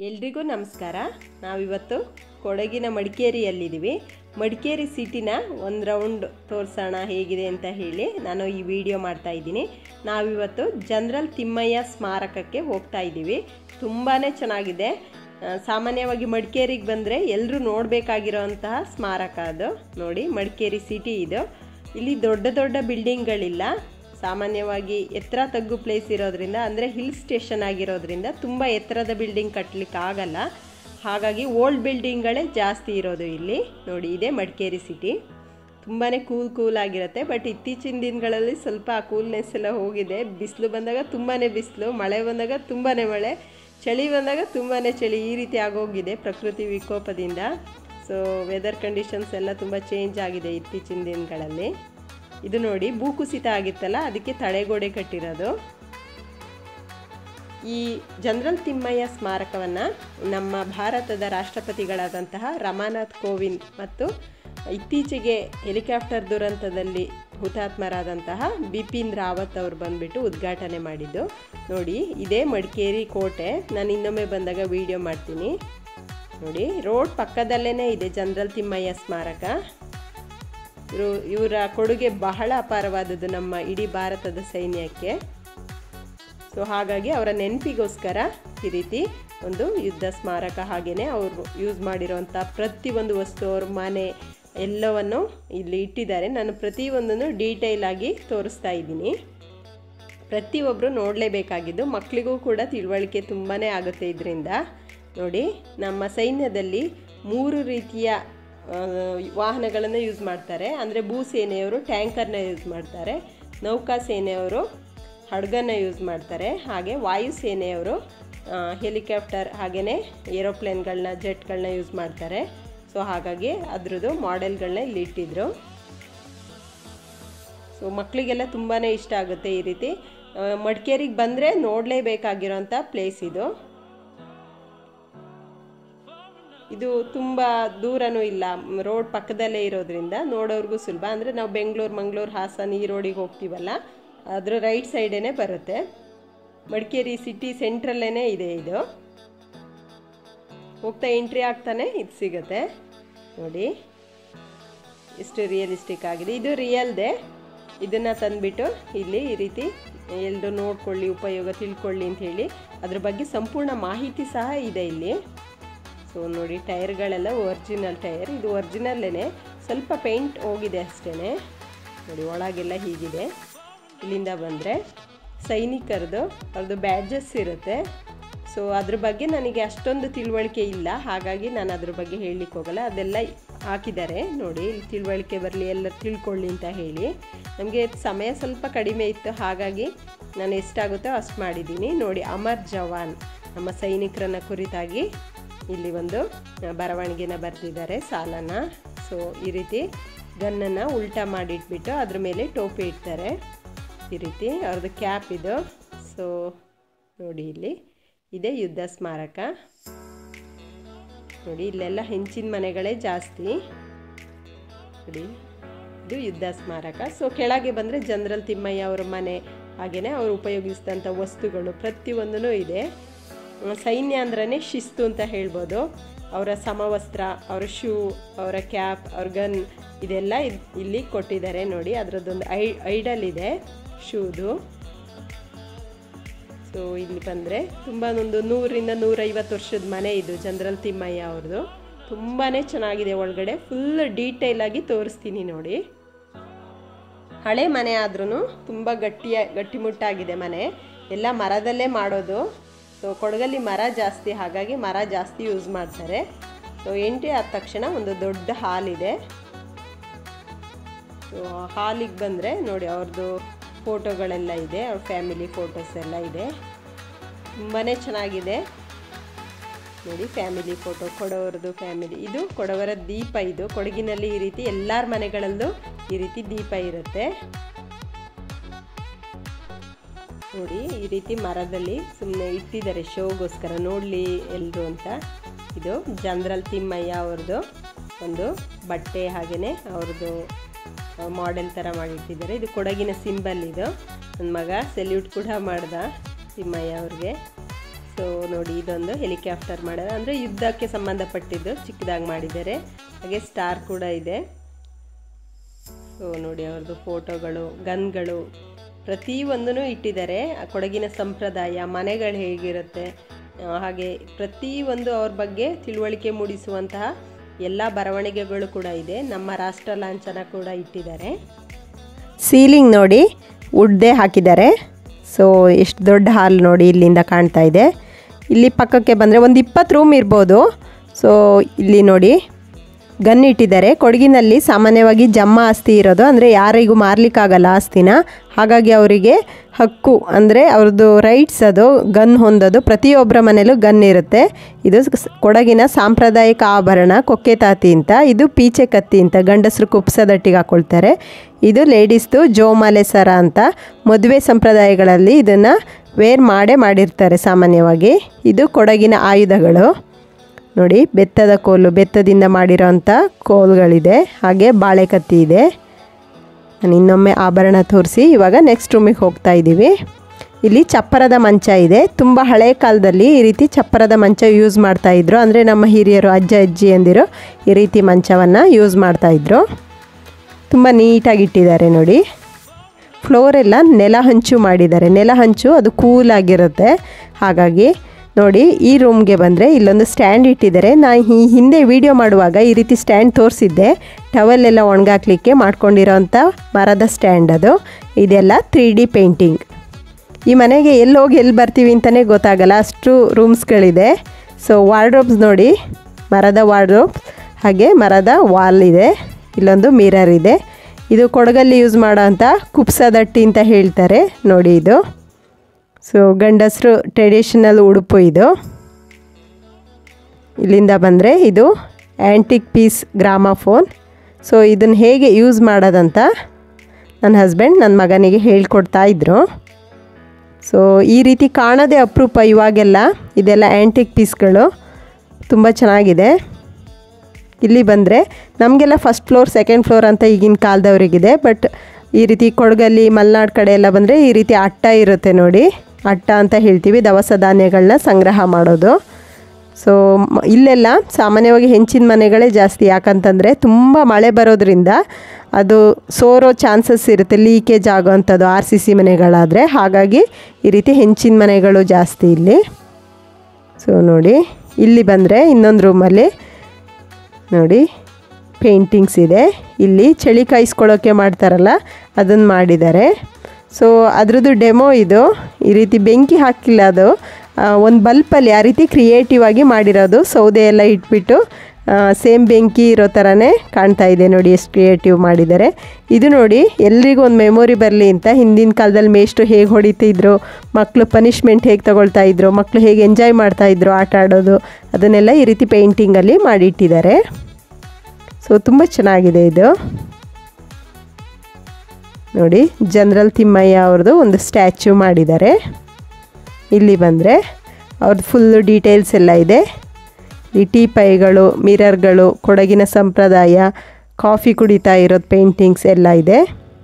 ಎಲ್ರಿಗೂ ನಮಸ್ಕಾರ ನಾವಿವತ್ತು ಕೊಡಗಿನ ಮಡಿಕೇರಿಯಲ್ಲಿದ್ದೀವಿ ಮಡಿಕೇರಿ ಸಿಟಿನ ಒಂದು ರೌಂಡ್ ತೋರಿಸೋಣ ಹೇಗಿದೆ ಅಂತ ಹೇಳಿ ನಾನು ಈ ವಿಡಿಯೋ ಮಾಡ್ತಾ ಇದ್ದೀನಿ ನಾವಿವತ್ತು ಜನರಲ್ ತಿಮ್ಮಯ್ಯ ಸ್ಮಾರಕಕ್ಕೆ ಹೋಗ್ತಾ ಇದ್ದೀವಿ ತುಂಬಾ ಚೆನ್ನಾಗಿದೆ ಆ, ಸಾಮಾನ್ಯವಾಗಿ ಮಡಿಕೇರಿಗೆ ಬಂದರೆ ಎಲ್ಲರೂ ನೋಡಬೇಕಾಗಿರೋಂತಹ ಸ್ಮಾರಕ ಅದು ನೋಡಿ ಮಡಿಕೇರಿ ಸಿಟಿ ಇದು ಇಲ್ಲಿ ದೊಡ್ಡ ದೊಡ್ಡ ಬಿಲ್ಡಿಂಗ್ಗಳಿಲ್ಲ ಸಾಮಾನ್ಯವಾಗಿ ಎತ್ತರ ತಗ್ಗು ಪ್ಲೇಸ್ ಇರೋದ್ರಿಂದ ಅಂದರೆ ಹಿಲ್ ಸ್ಟೇಷನ್ ಆಗಿರೋದ್ರಿಂದ ತುಂಬ ಎತ್ತರದ ಬಿಲ್ಡಿಂಗ್ ಕಟ್ಟಲಿಕ್ಕೆ ಆಗಲ್ಲ ಹಾಗಾಗಿ ಓಲ್ಡ್ ಬಿಲ್ಡಿಂಗ್ಗಳೇ ಜಾಸ್ತಿ ಇರೋದು ಇಲ್ಲಿ ನೋಡಿ ಇದೆ ಮಡಿಕೇರಿ ಸಿಟಿ ತುಂಬಾ ಕೂಲ್ ಕೂಲ್ ಆಗಿರುತ್ತೆ ಬಟ್ ಇತ್ತೀಚಿನ ದಿನಗಳಲ್ಲಿ ಸ್ವಲ್ಪ ಆ ಕೂಲ್ನೆಸ್ ಎಲ್ಲ ಹೋಗಿದೆ ಬಿಸಿಲು ಬಂದಾಗ ತುಂಬಾ ಬಿಸಿಲು ಮಳೆ ಬಂದಾಗ ತುಂಬಾ ಮಳೆ ಚಳಿ ಬಂದಾಗ ತುಂಬಾ ಚಳಿ ಈ ರೀತಿ ಆಗೋಗಿದೆ ಪ್ರಕೃತಿ ವಿಕೋಪದಿಂದ ಸೊ ವೆದರ್ ಕಂಡೀಷನ್ಸ್ ಎಲ್ಲ ತುಂಬ ಚೇಂಜ್ ಆಗಿದೆ ಇತ್ತೀಚಿನ ದಿನಗಳಲ್ಲಿ ಇದು ನೋಡಿ ಭೂಕುಸಿತ ಆಗಿತ್ತಲ್ಲ ಅದಕ್ಕೆ ತಡೆಗೋಡೆ ಕಟ್ಟಿರೋದು ಈ ಜನರಲ್ ತಿಮ್ಮಯ್ಯ ಸ್ಮಾರಕವನ್ನು ನಮ್ಮ ಭಾರತದ ರಾಷ್ಟ್ರಪತಿಗಳಾದಂತಹ ರಮಾನಾಥ್ ಕೋವಿಂದ್ ಮತ್ತು ಇತ್ತೀಚೆಗೆ ಹೆಲಿಕಾಪ್ಟರ್ ದುರಂತದಲ್ಲಿ ಹುತಾತ್ಮರಾದಂತಹ ಬಿಪಿನ್ ರಾವತ್ ಅವರು ಬಂದುಬಿಟ್ಟು ಉದ್ಘಾಟನೆ ಮಾಡಿದ್ದು ನೋಡಿ ಇದೇ ಮಡಿಕೇರಿ ಕೋಟೆ ನಾನು ಇನ್ನೊಮ್ಮೆ ಬಂದಾಗ ವಿಡಿಯೋ ಮಾಡ್ತೀನಿ ನೋಡಿ ರೋಡ್ ಪಕ್ಕದಲ್ಲೇ ಇದೆ ಜನರಲ್ ತಿಮ್ಮಯ್ಯ ಸ್ಮಾರಕ ಇವರು ಇವರ ಕೊಡುಗೆ ಬಹಳ ಅಪಾರವಾದದ್ದು ನಮ್ಮ ಇಡೀ ಭಾರತದ ಸೈನ್ಯಕ್ಕೆ ಸೊ ಹಾಗಾಗಿ ಅವರ ನೆನಪಿಗೋಸ್ಕರ ಈ ರೀತಿ ಒಂದು ಯುದ್ಧ ಸ್ಮಾರಕ ಹಾಗೆಯೇ ಅವರು ಯೂಸ್ ಮಾಡಿರೋಂಥ ಪ್ರತಿಯೊಂದು ವಸ್ತು ಅವ್ರ ಮನೆ ಎಲ್ಲವನ್ನು ಇಲ್ಲಿ ಇಟ್ಟಿದ್ದಾರೆ ನಾನು ಪ್ರತಿಯೊಂದನ್ನು ಡೀಟೇಲ್ ಆಗಿ ತೋರಿಸ್ತಾ ಇದ್ದೀನಿ ಪ್ರತಿಯೊಬ್ಬರು ನೋಡಲೇಬೇಕಾಗಿದ್ದು ಮಕ್ಕಳಿಗೂ ಕೂಡ ತಿಳುವಳಿಕೆ ತುಂಬಾ ಆಗುತ್ತೆ ಇದರಿಂದ ನೋಡಿ ನಮ್ಮ ಸೈನ್ಯದಲ್ಲಿ ಮೂರು ರೀತಿಯ ಆ, ವಾಹನಗಳನ್ನು ಯೂಸ್ ಮಾಡ್ತಾರೆ ಅಂದರೆ ಭೂಸೇನೆಯವರು ಟ್ಯಾಂಕರ್ನ ಯೂಸ್ ಮಾಡ್ತಾರೆ ನೌಕಾ ಸೇನೆಯವರು ಹಡಗನ್ನು ಯೂಸ್ ಮಾಡ್ತಾರೆ ಹಾಗೆ ವಾಯುಸೇನೆಯವರು ಆ, ಹೆಲಿಕಾಪ್ಟರ್ ಹಾಗೆಯೇ ಏರೋಪ್ಲೇನ್ಗಳನ್ನ ಜೆಟ್ಗಳನ್ನ ಯೂಸ್ ಮಾಡ್ತಾರೆ ಸೊ ಹಾಗಾಗಿ ಅದ್ರದ್ದು ಮಾಡೆಲ್ಗಳನ್ನ ಇಲ್ಲಿ ಇಟ್ಟಿದ್ರು ಸೊ ಮಕ್ಕಳಿಗೆಲ್ಲ ತುಂಬಾ ಇಷ್ಟ ಆಗುತ್ತೆ ಈ ರೀತಿ ಆ, ಮಡಿಕೇರಿಗೆ ಬಂದರೆ ನೋಡಲೇಬೇಕಾಗಿರೋಂಥ ಪ್ಲೇಸ್ ಇದು ಇದು ತುಂಬ ದೂರನೂ ಇಲ್ಲ ರೋಡ್ ಪಕ್ಕದಲ್ಲೇ ಇರೋದ್ರಿಂದ ನೋಡೋರ್ಗೂ ಸುಲಭ ಅಂದರೆ ನಾವು ಬೆಂಗಳೂರು ಮಂಗಳೂರು ಹಾಸನ ಈ ರೋಡಿಗೆ ಹೋಗ್ತೀವಲ್ಲ ಅದರ ರೈಟ್ ಸೈಡೇ ಬರುತ್ತೆ ಮಡಿಕೇರಿ ಸಿಟಿ ಸೆಂಟ್ರಲ್ಲೇ ಇದೆ ಇದು ಹೋಗ್ತಾ ಎಂಟ್ರಿ ಆಗ್ತಾನೆ ಇದು ಸಿಗುತ್ತೆ ನೋಡಿ ಎಷ್ಟು ರಿಯಲಿಸ್ಟಿಕ್ ಆಗಿದೆ ಇದು ರಿಯಲ್ದೇ ಇದನ್ನು ತಂದುಬಿಟ್ಟು ಇಲ್ಲಿ ಈ ರೀತಿ ಎಲ್ಲರೂ ನೋಡ್ಕೊಳ್ಳಿ ಉಪಯೋಗ ತಿಳ್ಕೊಳ್ಳಿ ಅಂತ ಹೇಳಿ ಅದ್ರ ಬಗ್ಗೆ ಸಂಪೂರ್ಣ ಮಾಹಿತಿ ಸಹ ಇದೆ ಇಲ್ಲಿ ಸೊ ನೋಡಿ ಟೈರ್ಗಳೆಲ್ಲ ಒರಿಜಿನಲ್ ಟೈರ್ ಇದು ಒರಿಜಿನಲ್ಲೇ ಸ್ವಲ್ಪ ಪೇಂಟ್ ಹೋಗಿದೆ ಅಷ್ಟೇ ನೋಡಿ ಒಳಗೆಲ್ಲ ಹೀಗಿದೆ ಇಲ್ಲಿಂದ ಬಂದರೆ ಸೈನಿಕರದು ಅವ್ರದ್ದು ಬ್ಯಾಡ್ಜಸ್ ಇರುತ್ತೆ ಸೊ ಅದ್ರ ಬಗ್ಗೆ ನನಗೆ ಅಷ್ಟೊಂದು ತಿಳುವಳಿಕೆ ಇಲ್ಲ ಹಾಗಾಗಿ ನಾನು ಅದ್ರ ಬಗ್ಗೆ ಹೇಳಲಿಕ್ಕೆ ಹೋಗಲ್ಲ ಅದೆಲ್ಲ ಹಾಕಿದ್ದಾರೆ ನೋಡಿ ಇಲ್ಲಿ ತಿಳುವಳಿಕೆ ಬರಲಿ ಎಲ್ಲ ತಿಳ್ಕೊಳ್ಳಿ ಅಂತ ಹೇಳಿ ನಮಗೆ ಸಮಯ ಸ್ವಲ್ಪ ಕಡಿಮೆ ಇತ್ತು ಹಾಗಾಗಿ ನಾನು ಎಷ್ಟಾಗುತ್ತೋ ಅಷ್ಟು ಮಾಡಿದ್ದೀನಿ ನೋಡಿ ಅಮರ್ ಜವಾನ್ ನಮ್ಮ ಸೈನಿಕರನ್ನ ಕುರಿತಾಗಿ ಇಲ್ಲಿ ಒಂದು ಬರವಣಿಗೆನ ಬರೆದಿದ್ದಾರೆ ಸಾಲನ ಸೊ ಈ ರೀತಿ ಗನ್ನನ್ನು ಉಲ್ಟಾ ಮಾಡಿಟ್ಬಿಟ್ಟು ಅದ್ರ ಮೇಲೆ ಟೋಪಿ ಇಡ್ತಾರೆ ಈ ರೀತಿ ಅವ್ರದ್ದು ಕ್ಯಾಪ್ ಇದು ಸೊ ನೋಡಿ ಇಲ್ಲಿ ಇದೇ ಯುದ್ಧ ಸ್ಮಾರಕ ನೋಡಿ ಇಲ್ಲೆಲ್ಲ ಹೆಂಚಿನ ಮನೆಗಳೇ ಜಾಸ್ತಿ ನೋಡಿ ಇದು ಯುದ್ಧ ಸ್ಮಾರಕ ಸೊ ಕೆಳಗೆ ಬಂದರೆ ಜನರಲ್ ತಿಮ್ಮಯ್ಯ ಅವರ ಮನೆ ಹಾಗೆಯೇ ಅವರು ಉಪಯೋಗಿಸಿದಂಥ ವಸ್ತುಗಳು ಪ್ರತಿಯೊಂದೂ ಇದೆ ಆ, ಸೈನ್ಯ ಅಂದ್ರೇ ಶಿಸ್ತು ಅಂತ ಹೇಳ್ಬೋದು ಅವರ ಸಮವಸ್ತ್ರ ಅವರ ಶೂ ಅವರ ಕ್ಯಾಪ್ ಅವ್ರ ಗನ್ ಇದೆಲ್ಲ ಇದ್- ಇಲ್ಲಿ ಕೊಟ್ಟಿದ್ದಾರೆ ನೋಡಿ ಅದರದ್ದೊಂದು ಐ ಐಡಲ್ ಇದೆ ಶೂದು ಸೊ ಇಲ್ಲಿ ಬಂದರೆ ತುಂಬ ಒಂದು ನೂರಿಂದ ನೂರೈವತ್ತು ವರ್ಷದ ಮನೆ ಇದು ಜನರಲ್ ತಿಮ್ಮಯ್ಯ ಅವ್ರದ್ದು ತುಂಬಾ ಚೆನ್ನಾಗಿದೆ ಒಳಗಡೆ ಫುಲ್ ಡೀಟೇಲ್ ಆಗಿ ತೋರಿಸ್ತೀನಿ ನೋಡಿ ಹಳೆ ಮನೆ ಆದ್ರೂ ತುಂಬ ಗಟ್ಟಿಯ ಗಟ್ಟಿಮುಟ್ಟಾಗಿದೆ ಮನೆ ಎಲ್ಲ ಮರದಲ್ಲೇ ಮಾಡೋದು ಸೊ ಕೊಡಗಲ್ಲಿ ಮರ ಜಾಸ್ತಿ ಹಾಗಾಗಿ ಮರ ಜಾಸ್ತಿ ಯೂಸ್ ಮಾಡ್ತಾರೆ ಸೊ ಎಂಟ್ರಿ ಆದ ತಕ್ಷಣ ಒಂದು ದೊಡ್ಡ ಹಾಲ್ ಇದೆ ಸೊ ಹಾಲಿಗೆ ಬಂದರೆ ನೋಡಿ ಅವ್ರದ್ದು ಫೋಟೋಗಳೆಲ್ಲ ಇದೆ ಅವ್ರ ಫ್ಯಾಮಿಲಿ ಫೋಟೋಸ್ ಎಲ್ಲ ಇದೆ ತುಂಬಾ ಚೆನ್ನಾಗಿದೆ ನೋಡಿ ಫ್ಯಾಮಿಲಿ ಫೋಟೋ ಕೊಡವರದು ಫ್ಯಾಮಿಲಿ ಇದು ಕೊಡವರ ದೀಪ ಇದು ಕೊಡಗಿನಲ್ಲಿ ಈ ರೀತಿ ಎಲ್ಲರ ಮನೆಗಳಲ್ಲೂ ಈ ರೀತಿ ದೀಪ ಇರುತ್ತೆ ನೋಡಿ ಈ ರೀತಿ ಮರದಲ್ಲಿ ಸುಮ್ಮನೆ ಇಟ್ಟಿದ್ದಾರೆ ಶೋಗೋಸ್ಕರ ನೋಡಲಿ ಎಲ್ಲರೂ ಅಂತ ಇದು ಜನರಲ್ ತಿಮ್ಮಯ್ಯ ಅವ್ರದ್ದು ಒಂದು ಬಟ್ಟೆ ಹಾಗೆಯೇ ಅವ್ರದ್ದು ಮಾಡೆಲ್ ಥರ ಮಾಡಿಟ್ಟಿದ್ದಾರೆ ಇದು ಕೊಡಗಿನ ಸಿಂಬಲ್ ಇದು ನನ್ನ ಮಗ ಸೆಲ್ಯೂಟ್ ಕೂಡ ಮಾಡ್ದ ತಿಮ್ಮಯ್ಯ ಅವ್ರಿಗೆ ಸೊ ನೋಡಿ ಇದೊಂದು ಹೆಲಿಕಾಪ್ಟರ್ ಮಾಡಿದ್ದಾರೆ ಅಂದರೆ ಯುದ್ಧಕ್ಕೆ ಸಂಬಂಧಪಟ್ಟಿದ್ದು ಚಿಕ್ಕದಾಗಿ ಮಾಡಿದ್ದಾರೆ ಹಾಗೆ ಸ್ಟಾರ್ ಕೂಡ ಇದೆ ಸೊ ನೋಡಿ ಅವ್ರದ್ದು ಫೋಟೋಗಳು ಗನ್ಗಳು ಪ್ರತಿಯೊಂದೂ ಇಟ್ಟಿದ್ದಾರೆ ಆ ಕೊಡಗಿನ ಸಂಪ್ರದಾಯ ಮನೆಗಳು ಹೇಗಿರುತ್ತೆ ಆ, ಹಾಗೆ ಪ್ರತಿಯೊಂದು ಅವ್ರ ಬಗ್ಗೆ ತಿಳುವಳಿಕೆ ಮೂಡಿಸುವಂತಹ ಎಲ್ಲ ಬರವಣಿಗೆಗಳು ಕೂಡ ಇದೆ ನಮ್ಮ ರಾಷ್ಟ್ರ ಲಾಂಛನ ಕೂಡ ಇಟ್ಟಿದ್ದಾರೆ ಸೀಲಿಂಗ್ ನೋಡಿ ವುಡ್ದೇ ಹಾಕಿದ್ದಾರೆ ಸೊ ಎಷ್ಟು ದೊಡ್ಡ ಹಾಲ್ ನೋಡಿ ಇಲ್ಲಿಂದ ಕಾಣ್ತಾ ಇದೆ ಇಲ್ಲಿ ಪಕ್ಕಕ್ಕೆ ಬಂದರೆ ಒಂದು ಇಪ್ಪತ್ತು ರೂಮ್ ಇರ್ಬೋದು ಸೊ ಇಲ್ಲಿ ನೋಡಿ ಗನ್ ಇಟ್ಟಿದ್ದಾರೆ ಕೊಡಗಿನಲ್ಲಿ ಸಾಮಾನ್ಯವಾಗಿ ಜಮ್ಮ ಆಸ್ತಿ ಇರೋದು ಅಂದರೆ ಯಾರಿಗೂ ಮಾರ್ಲಿಕ್ಕಾಗಲ್ಲ ಆಸ್ತಿನ ಹಾಗಾಗಿ ಅವರಿಗೆ ಹಕ್ಕು ಅಂದರೆ ಅವ್ರದ್ದು ರೈಟ್ಸ್ ಅದು ಗನ್ ಹೊಂದೋದು ಪ್ರತಿಯೊಬ್ಬರ ಮನೇಲೂ ಗನ್ ಇರುತ್ತೆ ಇದು ಸ್- ಕೊಡಗಿನ ಸಾಂಪ್ರದಾಯಿಕ ಆಭರಣ ಕೊಕ್ಕೆ ತಾತಿ ಅಂತ ಇದು ಪೀಚೆ ಕತ್ತಿ ಅಂತ ಗಂಡಸರು ಕುಪ್ಸದಟ್ಟಿಗೆ ಹಾಕೊಳ್ತಾರೆ ಇದು ಲೇಡೀಸ್ದು ಜೋಮಾಲೆ ಸರ ಅಂತ ಮದುವೆ ಸಂಪ್ರದಾಯಗಳಲ್ಲಿ ಇದನ್ನು ವೇರ್ ಮಾಡೇ ಮಾಡಿರ್ತಾರೆ ಸಾಮಾನ್ಯವಾಗಿ ಇದು ಕೊಡಗಿನ ಆಯುಧಗಳು ನೋಡಿ ಬೆತ್ತದ ಕೋಲು ಬೆತ್ತದಿಂದ ಮಾಡಿರೋಂಥ ಕೋಲುಗಳಿದೆ ಹಾಗೆ ಬಾಳೆಕತ್ತಿ ಇದೆ ನಾನು ಇನ್ನೊಮ್ಮೆ ಆಭರಣ ತೋರಿಸಿ ಇವಾಗ ನೆಕ್ಸ್ಟ್ ರೂಮಿಗೆ ಹೋಗ್ತಾ ಇದ್ದೀವಿ ಇಲ್ಲಿ ಚಪ್ಪರದ ಮಂಚ ಇದೆ ತುಂಬ ಹಳೆ ಕಾಲದಲ್ಲಿ ಈ ರೀತಿ ಚಪ್ಪರದ ಮಂಚ ಯೂಸ್ ಮಾಡ್ತಾ ಇದ್ರು ಅಂದರೆ ನಮ್ಮ ಹಿರಿಯರು ಅಜ್ಜ ಅಜ್ಜಿ ಅಂದಿರು ಈ ರೀತಿ ಮಂಚವನ್ನು ಯೂಸ್ ಮಾಡ್ತಾ ಇದ್ರು ತುಂಬ ನೀಟಾಗಿ ಇಟ್ಟಿದ್ದಾರೆ ನೋಡಿ ಫ್ಲೋರ್ ಎಲ್ಲ ನೆಲ ಹಂಚು ಮಾಡಿದ್ದಾರೆ ನೆಲ ಹಂಚು ಅದು ಕೂಲಾಗಿರುತ್ತೆ ಹಾಗಾಗಿ ನೋಡಿ ಈ ರೂಮ್ಗೆ ಬಂದರೆ ಇಲ್ಲೊಂದು ಸ್ಟ್ಯಾಂಡ್ ಇಟ್ಟಿದ್ದಾರೆ ನಾನು ಈ ಹಿಂದೆ ವಿಡಿಯೋ ಮಾಡುವಾಗ ಈ ರೀತಿ ಸ್ಟ್ಯಾಂಡ್ ತೋರಿಸಿದ್ದೆ ಟವಲ್ ಎಲ್ಲ ಒಣಗಾಕ್ಲಿಕ್ಕೆ ಮಾಡ್ಕೊಂಡಿರೋಂಥ ಮರದ ಸ್ಟ್ಯಾಂಡ್ ಅದು ಇದೆಲ್ಲ ತ್ರೀ ಡಿ ಪೇಂಟಿಂಗ್ ಈ ಮನೆಗೆ ಎಲ್ಲಿ ಹೋಗಿ ಎಲ್ಲಿ ಬರ್ತೀವಿ ಅಂತಲೇ ಗೊತ್ತಾಗಲ್ಲ ಅಷ್ಟು ರೂಮ್ಸ್ಗಳಿದೆ ಸೊ ವಾರ್ಡ್ರೋಬ್ಸ್ ನೋಡಿ ಮರದ ವಾರ್ಡ್ರೋಬ್ಸ್ ಹಾಗೆ ಮರದ ವಾಲ್ ಇದೆ ಇಲ್ಲೊಂದು ಮಿರರ್ ಇದೆ ಇದು ಕೊಡಗಲ್ಲಿ ಯೂಸ್ ಮಾಡೋ ಅಂಥ ಕುಪ್ಸದಟ್ಟಿ ಅಂತ ಹೇಳ್ತಾರೆ ನೋಡಿ ಇದು ಸೊ ಗಂಡಸರು ಟ್ರೆಡಿಷನಲ್ ಉಡುಪು ಇದು ಇಲ್ಲಿಂದ ಬಂದರೆ ಇದು ಆ್ಯಂಟಿಕ್ ಪೀಸ್ ಗ್ರಾಮಫೋನ್ ಸೊ ಇದನ್ನು ಹೇಗೆ ಯೂಸ್ ಮಾಡೋದಂತ ನನ್ನ ಹಸ್ಬೆಂಡ್ ನನ್ನ ಮಗನಿಗೆ ಹೇಳ್ಕೊಡ್ತಾ ಇದ್ದರು ಸೊ ಈ ರೀತಿ ಕಾಣೋದೇ ಅಪರೂಪ ಇವಾಗೆಲ್ಲ ಇದೆಲ್ಲ ಆ್ಯಂಟಿಕ್ ಪೀಸ್ಗಳು ತುಂಬ ಚೆನ್ನಾಗಿದೆ ಇಲ್ಲಿ ಬಂದರೆ ನಮಗೆಲ್ಲ ಫಸ್ಟ್ ಫ್ಲೋರ್ ಸೆಕೆಂಡ್ ಫ್ಲೋರ್ ಅಂತ ಈಗಿನ ಕಾಲದವ್ರಿಗಿದೆ ಬಟ್ ಈ ರೀತಿ ಕೊಡಗಲ್ಲಿ ಮಲೆನಾಡು ಕಡೆ ಎಲ್ಲ ಬಂದರೆ ಈ ರೀತಿ ಅಟ್ಟ ಇರುತ್ತೆ ನೋಡಿ ಅಟ್ಟ ಅಂತ ಹೇಳ್ತೀವಿ ದವಸ ಧಾನ್ಯಗಳನ್ನ ಸಂಗ್ರಹ ಮಾಡೋದು ಸೊ ಮ- ಇಲ್ಲೆಲ್ಲ ಸಾಮಾನ್ಯವಾಗಿ ಹೆಂಚಿನ ಮನೆಗಳೇ ಜಾಸ್ತಿ ಯಾಕಂತಂದರೆ ತುಂಬ ಮಳೆ ಬರೋದ್ರಿಂದ ಅದು ಸೋರೋ ಚಾನ್ಸಸ್ ಇರುತ್ತೆ ಲೀಕೇಜ್ ಆಗೋವಂಥದ್ದು ಆರ್ ಸಿ ಸಿ ಮನೆಗಳಾದರೆ ಹಾಗಾಗಿ ಈ ರೀತಿ ಹೆಂಚಿನ ಮನೆಗಳು ಜಾಸ್ತಿ ಇಲ್ಲಿ ಸೊ ನೋಡಿ ಇಲ್ಲಿ ಬಂದರೆ ಇನ್ನೊಂದು ರೂಮಲ್ಲಿ ನೋಡಿ ಪೇಂಟಿಂಗ್ಸ್ ಇದೆ ಇಲ್ಲಿ ಚಳಿ ಕಾಯಿಸ್ಕೊಳ್ಳೋಕ್ಕೆ ಮಾಡ್ತಾರಲ್ಲ ಅದನ್ನು ಮಾಡಿದ್ದಾರೆ ಸೊ ಅದ್ರದ್ದು ಡೆಮೋ ಇದು ಈ ರೀತಿ ಬೆಂಕಿ ಹಾಕಿಲ್ಲ ಅದು ಒಂದು ಬಲ್ಪಲ್ಲಿ ಆ ರೀತಿ ಕ್ರಿಯೇಟಿವ್ ಆಗಿ ಮಾಡಿರೋದು ಸೌದೆ ಎಲ್ಲ ಇಟ್ಬಿಟ್ಟು ಸೇಮ್ ಬೆಂಕಿ ಇರೋ ಥರನೇ ಕಾಣ್ತಾ ಇದೆ ನೋಡಿ ಎಷ್ಟು ಕ್ರಿಯೇಟಿವ್ ಮಾಡಿದ್ದಾರೆ ಇದು ನೋಡಿ ಎಲ್ರಿಗೂ ಒಂದು ಮೆಮೊರಿ ಬರಲಿ ಅಂತ ಹಿಂದಿನ ಕಾಲದಲ್ಲಿ ಮೇಷ್ಟ್ರು ಹೇಗೆ ಹೊಡಿತಿದ್ರು ಮಕ್ಕಳು ಪನಿಷ್ಮೆಂಟ್ ಹೇಗೆ ತಗೊಳ್ತಾ ಇದ್ರು ಮಕ್ಕಳು ಹೇಗೆ ಎಂಜಾಯ್ ಮಾಡ್ತಾ ಇದ್ರು ಆಟ ಆಡೋದು ಅದನ್ನೆಲ್ಲ ಈ ರೀತಿ ಪೇಂಟಿಂಗಲ್ಲಿ ಮಾಡಿಟ್ಟಿದ್ದಾರೆ ಸೊ ತುಂಬ ಚೆನ್ನಾಗಿದೆ ಇದು ನೋಡಿ ಜನರಲ್ ತಿಮ್ಮಯ್ಯ ಅವ್ರದ್ದು ಒಂದು ಸ್ಟ್ಯಾಚ್ಯೂ ಮಾಡಿದ್ದಾರೆ ಇಲ್ಲಿ ಬಂದರೆ ಅವ್ರದ್ದು ಫುಲ್ಲು ಡೀಟೇಲ್ಸ್ ಎಲ್ಲ ಇದೆ ಈ ಟೀ ಪೈಗಳು ಮಿರರ್ಗಳು ಕೊಡಗಿನ ಸಂಪ್ರದಾಯ ಕಾಫಿ ಕುಡಿತಾ ಇರೋದು ಪೇಂಟಿಂಗ್ಸ್ ಎಲ್ಲ ಇದೆ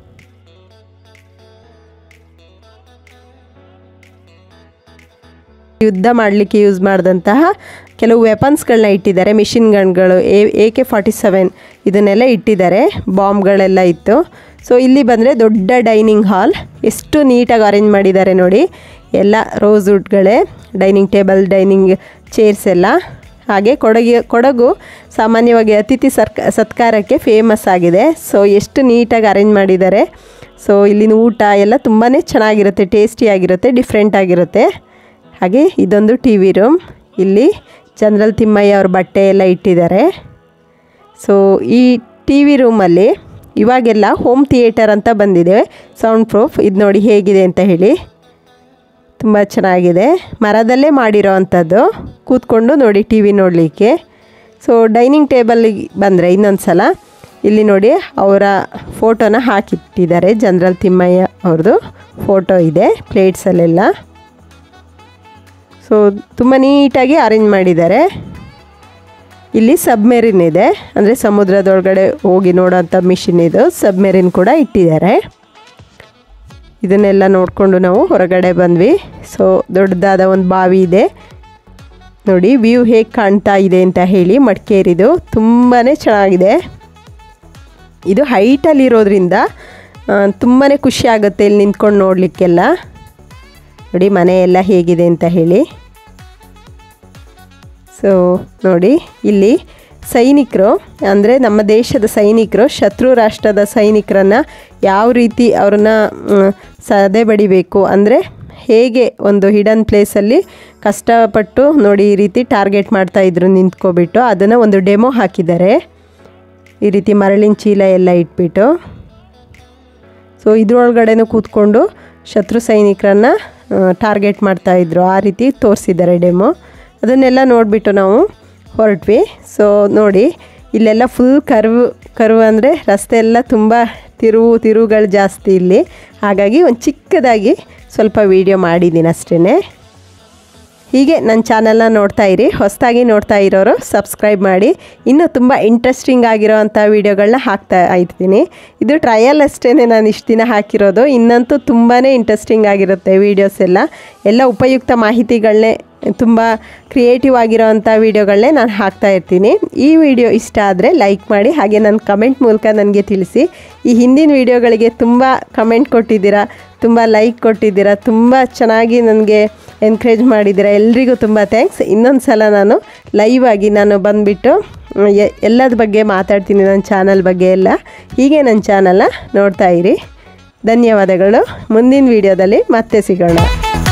ಯುದ್ಧ ಮಾಡಲಿಕ್ಕೆ ಯೂಸ್ ಮಾಡಿದಂತಹ ಕೆಲವು ವೆಪನ್ಸ್ಗಳನ್ನ ಇಟ್ಟಿದ್ದಾರೆ ಮಿಷಿನ್ ಗನ್ಗಳು A A K forty seven ಇದನ್ನೆಲ್ಲ ಇಟ್ಟಿದ್ದಾರೆ ಬಾಂಬ್ಗಳೆಲ್ಲ ಇತ್ತು ಸೊ ಇಲ್ಲಿ ಬಂದರೆ ದೊಡ್ಡ ಡೈನಿಂಗ್ ಹಾಲ್ ಎಷ್ಟು ನೀಟಾಗಿ ಅರೇಂಜ್ ಮಾಡಿದ್ದಾರೆ ನೋಡಿ ಎಲ್ಲ ರೋಸ್ ವುಡ್ಗಳೇ ಡೈನಿಂಗ್ ಟೇಬಲ್ ಡೈನಿಂಗ್ ಚೇರ್ಸ್ ಎಲ್ಲ ಹಾಗೆ ಕೊಡಗಿ ಕೊಡಗು ಸಾಮಾನ್ಯವಾಗಿ ಅತಿಥಿ ಸರ್ಕ ಸತ್ಕಾರಕ್ಕೆ ಫೇಮಸ್ ಆಗಿದೆ ಸೊ ಎಷ್ಟು ನೀಟಾಗಿ ಅರೇಂಜ್ ಮಾಡಿದ್ದಾರೆ ಸೊ ಇಲ್ಲಿನ ಊಟ ಎಲ್ಲ ತುಂಬಾ ಚೆನ್ನಾಗಿರುತ್ತೆ ಟೇಸ್ಟಿಯಾಗಿರುತ್ತೆ ಡಿಫ್ರೆಂಟ್ ಆಗಿರುತ್ತೆ ಹಾಗೆ ಇದೊಂದು ಟಿ ವಿ ರೂಮ್ ಇಲ್ಲಿ ಜನರಲ್ ತಿಮ್ಮಯ್ಯ ಅವ್ರ ಬಟ್ಟೆ ಎಲ್ಲ ಇಟ್ಟಿದ್ದಾರೆ ಸೊ ಈ ಟಿ ವಿ ರೂಮಲ್ಲಿ ಇವಾಗೆಲ್ಲ ಹೋಮ್ ಥಿಯೇಟರ್ ಅಂತ ಬಂದಿದೆ ಸೌಂಡ್ ಪ್ರೂಫ್ ಇದು ನೋಡಿ ಹೇಗಿದೆ ಅಂತ ಹೇಳಿ ತುಂಬ ಚೆನ್ನಾಗಿದೆ ಮರದಲ್ಲೇ ಮಾಡಿರೋ ಅಂಥದ್ದು ಕೂತ್ಕೊಂಡು ನೋಡಿ ಟಿ ವಿ ನೋಡಲಿಕ್ಕೆ ಸೊ ಡೈನಿಂಗ್ ಟೇಬಲ್ಲಿಗೆ ಬಂದರೆ ಇನ್ನೊಂದು ಸಲ ಇಲ್ಲಿ ನೋಡಿ ಅವರ ಫೋಟೋನ ಹಾಕಿಟ್ಟಿದ್ದಾರೆ ಜನರಲ್ ತಿಮ್ಮಯ್ಯ ಅವ್ರದ್ದು ಫೋಟೋ ಇದೆ ಪ್ಲೇಟ್ಸಲ್ಲೆಲ್ಲ ಸೊ ತುಂಬ ನೀಟಾಗಿ ಅರೇಂಜ್ ಮಾಡಿದ್ದಾರೆ ಇಲ್ಲಿ ಸಬ್ಮೆರಿನ್ ಇದೆ ಅಂದರೆ ಸಮುದ್ರದೊಳಗಡೆ ಹೋಗಿ ನೋಡೋಂಥ ಮಿಷಿನ್ ಇದು ಸಬ್ಮೆರಿನ್ ಕೂಡ ಇಟ್ಟಿದ್ದಾರೆ ಇದನ್ನೆಲ್ಲ ನೋಡಿಕೊಂಡು ನಾವು ಹೊರಗಡೆ ಬಂದ್ವಿ ಸೊ ದೊಡ್ಡದಾದ ಒಂದು ಬಾವಿ ಇದೆ ನೋಡಿ ವ್ಯೂ ಹೇಗೆ ಕಾಣ್ತಾ ಇದೆ ಅಂತ ಹೇಳಿ ಮಡಿಕೇರಿದು ತುಂಬಾ ಚೆನ್ನಾಗಿದೆ ಇದು ಹೈಟಲ್ಲಿರೋದ್ರಿಂದ ತುಂಬಾ ಖುಷಿ ಆಗುತ್ತೆ ಇಲ್ಲಿ ನಿಂತ್ಕೊಂಡು ನೋಡಲಿಕ್ಕೆಲ್ಲ ನೋಡಿ ಮನೆ ಎಲ್ಲ ಹೇಗಿದೆ ಅಂತ ಹೇಳಿ ಸೊ ನೋಡಿ ಇಲ್ಲಿ ಸೈನಿಕರು ಅಂದರೆ ನಮ್ಮ ದೇಶದ ಸೈನಿಕರು ಶತ್ರು ರಾಷ್ಟ್ರದ ಸೈನಿಕರನ್ನು ಯಾವ ರೀತಿ ಅವ್ರನ್ನ ಮ್, ಸದೆ ಬಡಿಬೇಕು ಅಂದರೆ ಹೇಗೆ ಒಂದು ಹಿಡನ್ ಪ್ಲೇಸಲ್ಲಿ ಕಷ್ಟಪಟ್ಟು ನೋಡಿ ಈ ರೀತಿ ಟಾರ್ಗೆಟ್ ಮಾಡ್ತಾಯಿದ್ರು ನಿಂತ್ಕೊಬಿಟ್ಟು ಅದನ್ನು ಒಂದು ಡೆಮೋ ಹಾಕಿದ್ದಾರೆ ಈ ರೀತಿ ಮರಳಿನ ಚೀಲ ಎಲ್ಲ ಇಟ್ಬಿಟ್ಟು ಸೊ ಇದ್ರೊಳಗಡೆನೂ ಕೂತ್ಕೊಂಡು ಶತ್ರು ಸೈನಿಕರನ್ನ ಟಾರ್ಗೆಟ್ ಮಾಡ್ತಾಯಿದ್ರು ಆ ರೀತಿ ತೋರಿಸಿದ್ದಾರೆ ಡೆಮೋ ಅದನ್ನೆಲ್ಲ ನೋಡಿಬಿಟ್ಟು ನಾವು ಹೊರಟ್ವಿ ಸೊ ನೋಡಿ ಇಲ್ಲೆಲ್ಲ ಫುಲ್ ಕರ್ವ್ ಕರ್ವ್ ಅಂದರೆ ರಸ್ತೆ ಎಲ್ಲ ತುಂಬ ತಿರುವು ತಿರುವುಗಳು ಜಾಸ್ತಿ ಇಲ್ಲಿ ಹಾಗಾಗಿ ಒಂದು ಚಿಕ್ಕದಾಗಿ ಸ್ವಲ್ಪ ವೀಡಿಯೋ ಮಾಡಿದ್ದೀನಿ ಅಷ್ಟೇ ಹೀಗೆ ನನ್ನ ಚಾನಲ್ನ ನೋಡ್ತಾ ಇರಿ ಹೊಸದಾಗಿ ನೋಡ್ತಾ ಇರೋರು ಸಬ್ಸ್ಕ್ರೈಬ್ ಮಾಡಿ ಇನ್ನೂ ತುಂಬ ಇಂಟ್ರೆಸ್ಟಿಂಗ್ ಆಗಿರೋವಂಥ ವೀಡಿಯೋಗಳನ್ನ ಹಾಕ್ತಾ ಇರ್ತೀನಿ ಇದು ಟ್ರಯಲ್ ಅಷ್ಟೇ ನಾನು ಇಷ್ಟು ದಿನ ಹಾಕಿರೋದು ಇನ್ನಂತೂ ತುಂಬಾ ಇಂಟ್ರೆಸ್ಟಿಂಗ್ ಆಗಿರುತ್ತೆ ವೀಡಿಯೋಸ್ ಎಲ್ಲ ಎಲ್ಲ ಉಪಯುಕ್ತ ಮಾಹಿತಿಗಳನ್ನೇ ತುಂಬ ಕ್ರಿಯೇಟಿವ್ ಆಗಿರೋವಂಥ ವೀಡಿಯೋಗಳನ್ನೇ ನಾನು ಹಾಕ್ತಾ ಇರ್ತೀನಿ ಈ ವಿಡಿಯೋ ಇಷ್ಟ ಆದರೆ ಲೈಕ್ ಮಾಡಿ ಹಾಗೆ ನನ್ನ ಕಮೆಂಟ್ ಮೂಲಕ ನನಗೆ ತಿಳಿಸಿ ಈ ಹಿಂದಿನ ವೀಡಿಯೋಗಳಿಗೆ ತುಂಬ ಕಮೆಂಟ್ ಕೊಟ್ಟಿದ್ದೀರಾ ತುಂಬ ಲೈಕ್ ಕೊಟ್ಟಿದ್ದೀರಾ ತುಂಬ ಚೆನ್ನಾಗಿ ನನಗೆ ಎನ್ಕರೇಜ್ ಮಾಡಿದ್ದೀರಾ ಎಲ್ರಿಗೂ ತುಂಬ ಥ್ಯಾಂಕ್ಸ್ ಇನ್ನೊಂದು ಸಲ ನಾನು ಲೈವ್ ಆಗಿ ನಾನು ಬಂದುಬಿಟ್ಟು ಎಲ್ಲದ ಬಗ್ಗೆ ಮಾತಾಡ್ತೀನಿ ನನ್ನ ಚಾನಲ್ ಬಗ್ಗೆ ಎಲ್ಲ ಹೀಗೆ ನನ್ನ ಚಾನಲ್ನ ನೋಡ್ತಾ ಇರಿ ಧನ್ಯವಾದಗಳು ಮುಂದಿನ ವೀಡಿಯೋದಲ್ಲಿ ಮತ್ತೆ ಸಿಗೋಣ